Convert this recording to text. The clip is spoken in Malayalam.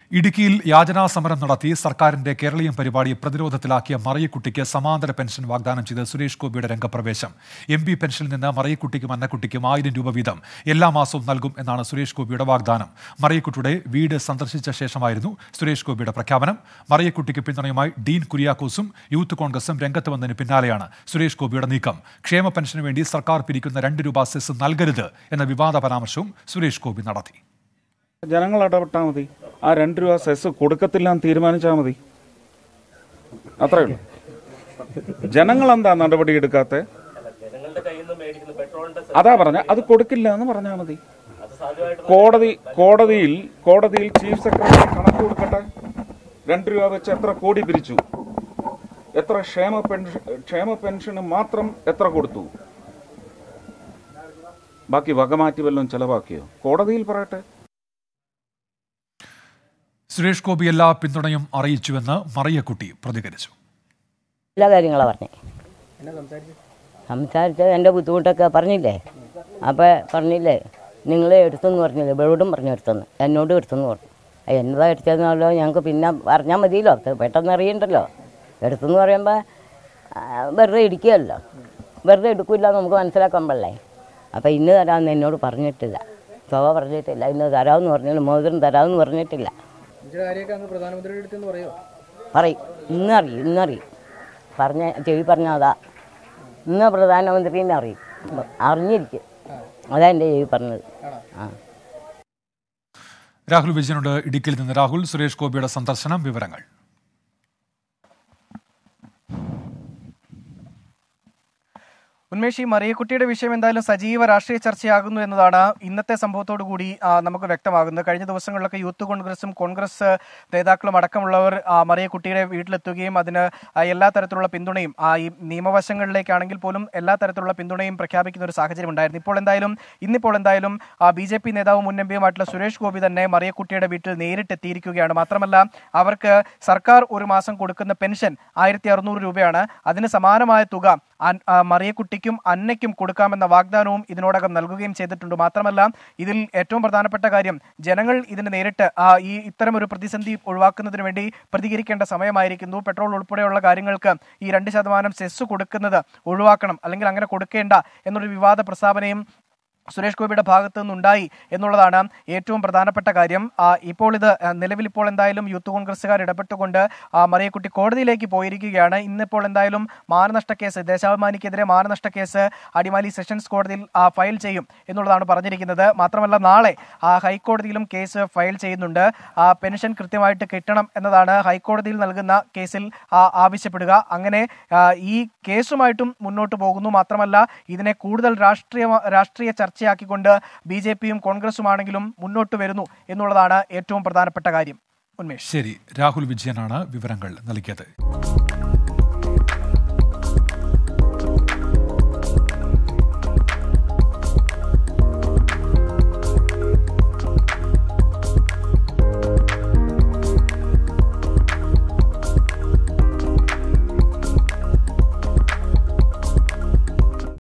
ഇടുക്കിയിൽ യാചനാ സമരം നടത്തി സർക്കാരിന്റെ കേരളീയം പരിപാടി പ്രതിരോധത്തിലാക്കിയ മറിയക്കുട്ടിക്ക് സമാന്തര പെൻഷൻ വാഗ്ദാനം ചെയ്ത് സുരേഷ് ഗോപിയുടെ രംഗപ്രവേശം എം പി പെൻഷനിൽ നിന്ന് മറിയക്കുട്ടിക്കും അന്നക്കുട്ടിക്കും ആയിരം രൂപ വീതം എല്ലാ മാസവും നൽകും എന്നാണ് സുരേഷ് ഗോപിയുടെ വാഗ്ദാനം മറിയക്കുട്ടിയുടെ വീട് സന്ദർശിച്ച ശേഷമായിരുന്നു സുരേഷ് ഗോപിയുടെ പ്രഖ്യാപനം മറിയക്കുട്ടിക്ക് പിന്തുണയുമായി ഡീൻ കുര്യാക്കോസും യൂത്ത് കോൺഗ്രസും രംഗത്ത് വന്നതിന് പിന്നാലെയാണ് സുരേഷ് ഗോപിയുടെ നീക്കം ക്ഷേമ പെൻഷന് വേണ്ടി സർക്കാർ പിരിക്കുന്ന രണ്ട് രൂപ സെസ് നൽകരുത് എന്ന വിവാദ പരാമർശവും സുരേഷ് ഗോപി നടത്തി ജനങ്ങൾ ഇടപെട്ടാൽ മതി ആ രണ്ട് രൂപ സെസ് കൊടുക്കത്തില്ല എന്ന് തീരുമാനിച്ചാൽ മതി അത്രേ ഉള്ളൂ ജനങ്ങൾ എന്താ നടപടി എടുക്കാത്ത അതാ പറഞ്ഞ അത് കൊടുക്കില്ല എന്ന് പറഞ്ഞാൽ മതി കോടതി കോടതിയിൽ കോടതിയിൽ ചീഫ് സെക്രട്ടറി കണക്ക് കൊടുക്കട്ടെ രണ്ട് രൂപ വെച്ച് എത്ര കോടി പിരിച്ചു എത്ര ക്ഷേമ പെൻഷൻ ക്ഷേമ പെൻഷന് മാത്രം എത്ര കൊടുത്തു ബാക്കി വകമാറ്റി വല്ലതും ചെലവാക്കിയോ കോടതിയിൽ പറയട്ടെ സുരേഷ് ഗോപി എല്ലാ പിന്തുണയും അറിയിച്ചുവെന്ന് മറിയക്കുട്ടി പ്രതികരിച്ചു എല്ലാ കാര്യങ്ങളാണ് പറഞ്ഞേ സംസാരിച്ചത് എൻ്റെ ബുദ്ധിമുട്ടൊക്കെ പറഞ്ഞില്ലേ അപ്പോൾ പറഞ്ഞില്ലേ നിങ്ങൾ എടുത്തെന്ന് പറഞ്ഞില്ലേ ഇവരോടും പറഞ്ഞു എടുത്തെന്ന് എന്നോടും എടുത്തെന്ന് പറഞ്ഞു ആ, എന്നതാ എടുത്തതെന്നല്ലോ ഞങ്ങൾക്ക് പിന്നെ പറഞ്ഞാൽ മതിയല്ലോ അത് പെട്ടെന്ന് അറിയണ്ടല്ലോ എടുത്തെന്ന് പറയുമ്പോൾ ആ, വെറുതെ ഇടിക്കുകയല്ലോ വെറുതെ എടുക്കില്ല നമുക്ക് മനസ്സിലാക്കാൻ പാടില്ലേ അപ്പോൾ ഇന്ന് തരാമെന്ന് എന്നോട് പറഞ്ഞിട്ടില്ല ശോഭ പറഞ്ഞിട്ടില്ല ഇന്ന് തരാമെന്ന് പറഞ്ഞില്ല മോതിരം തരാമെന്ന് പറഞ്ഞിട്ടില്ല ഇതിന്റെ കാര്യമൊക്കെ അങ്ങ് പ്രധാനമന്ത്രിയുടെ അടുത്തെന്ന് പറയോ പറയും ഇന്നറിയും ഇന്നറിയും പറഞ്ഞ ചെവി പറഞ്ഞ അതാ ഇന്ന് പ്രധാനമന്ത്രീനെ അറിയും അറിഞ്ഞിരിക്കും അതാ എൻ്റെ ചെവി പറഞ്ഞത് ആ രാഹുൽ വിജയനോട് ഇടുക്കിയിൽ നിന്ന് രാഹുൽ സുരേഷ് ഗോപിയുടെ സന്ദർശനം വിവരങ്ങൾ ഉന്മേഷ് ഈ മറിയക്കുട്ടിയുടെ വിഷയം എന്തായാലും സജീവ രാഷ്ട്രീയ ചർച്ചയാകുന്നു എന്നതാണ് ഇന്നത്തെ സംഭവത്തോടു കൂടി ആ, നമുക്ക് വ്യക്തമാകുന്നത് കഴിഞ്ഞ ദിവസങ്ങളിലൊക്കെ യൂത്ത് കോൺഗ്രസും കോൺഗ്രസ് നേതാക്കളും അടക്കമുള്ളവർ ആ, മറിയക്കുട്ടിയുടെ വീട്ടിലെത്തുകയും അതിന് ആ, എല്ലാ തരത്തിലുള്ള പിന്തുണയും ആ, ഈ നിയമവശങ്ങളിലേക്കാണെങ്കിൽ പോലും എല്ലാ തരത്തിലുള്ള പിന്തുണയും പ്രഖ്യാപിക്കുന്ന ഒരു സാഹചര്യം ഉണ്ടായിരുന്നു ഇപ്പോൾ എന്തായാലും ഇന്നിപ്പോൾ എന്തായാലും ബി ജെ പി നേതാവും മുൻ എം പിയുമായിട്ടുള്ള സുരേഷ് ഗോപി തന്നെ മറിയക്കുട്ടിയുടെ വീട്ടിൽ നേരിട്ടെത്തിയിരിക്കുകയാണ് മാത്രമല്ല അവർക്ക് സർക്കാർ ഒരു മാസം കൊടുക്കുന്ന പെൻഷൻ ആയിരത്തി അറുന്നൂറ് രൂപയാണ് അതിന് സമാനമായ തുക അൻ- ആ, മറിയക്കുട്ടിക്കും അന്നയ്ക്കും കൊടുക്കാമെന്ന വാഗ്ദാനവും ഇതിനോടകം നൽകുകയും ചെയ്തിട്ടുണ്ട് മാത്രമല്ല ഇതിൽ ഏറ്റവും പ്രധാനപ്പെട്ട കാര്യം ജനങ്ങൾ ഇതിന് നേരിട്ട് ആ, ഈ ഇത്തരം ഒരു പ്രതിസന്ധി ഒഴിവാക്കുന്നതിന് വേണ്ടി പ്രതികരിക്കേണ്ട സമയമായിരിക്കുന്നു പെട്രോൾ ഉൾപ്പെടെയുള്ള കാര്യങ്ങൾക്ക് ഈ രണ്ട് ശതമാനം സെസ് കൊടുക്കുന്നത് ഒഴിവാക്കണം അല്ലെങ്കിൽ അങ്ങനെ കൊടുക്കേണ്ട എന്നൊരു വിവാദ പ്രസ്താവനയും സുരേഷ് ഗോപിയുടെ ഭാഗത്തു നിന്നുണ്ടായി എന്നുള്ളതാണ് ഏറ്റവും പ്രധാനപ്പെട്ട കാര്യം ആ, ഇപ്പോൾ ഇത് ആ, നിലവിൽ ഇപ്പോൾ എന്തായാലും യൂത്ത് കോൺഗ്രസ്സുകാർ ഇടപെട്ടുകൊണ്ട് ആ, മറിയക്കുട്ടി കോടതിയിലേക്ക് പോയിരിക്കുകയാണ് ഇന്നിപ്പോൾ എന്തായാലും മാനനഷ്ട കേസ് ദേശാഭിമാനിക്കെതിരെ മാനനഷ്ട കേസ് അടിമാലി സെഷൻസ് കോടതിയിൽ ആ, ഫയൽ ചെയ്യും എന്നുള്ളതാണ് പറഞ്ഞിരിക്കുന്നത് മാത്രമല്ല നാളെ ആ, ഹൈക്കോടതിയിലും കേസ് ഫയൽ ചെയ്യുന്നുണ്ട് ആ, പെൻഷൻ കൃത്യമായിട്ട് കിട്ടണം എന്നതാണ് ഹൈക്കോടതിയിൽ നൽകുന്ന കേസിൽ ആ, ആവശ്യപ്പെടുക അങ്ങനെ ആ, ഈ കേസുമായിട്ടും മുന്നോട്ട് പോകുന്നു മാത്രമല്ല ഇതിനെ കൂടുതൽ രാഷ്ട്രീയ രാഷ്ട്രീയ ചർച്ചയാക്കിക്കൊണ്ട് ബി ജെ പിയും കോൺഗ്രസുമാണെങ്കിലും മുന്നോട്ട് വരുന്നു എന്നുള്ളതാണ് ഏറ്റവും പ്രധാനപ്പെട്ട കാര്യം ഉന്മേഷ് ശരി രാഹുൽ വിജയനാണ് വിവരങ്ങൾ നൽകിയത്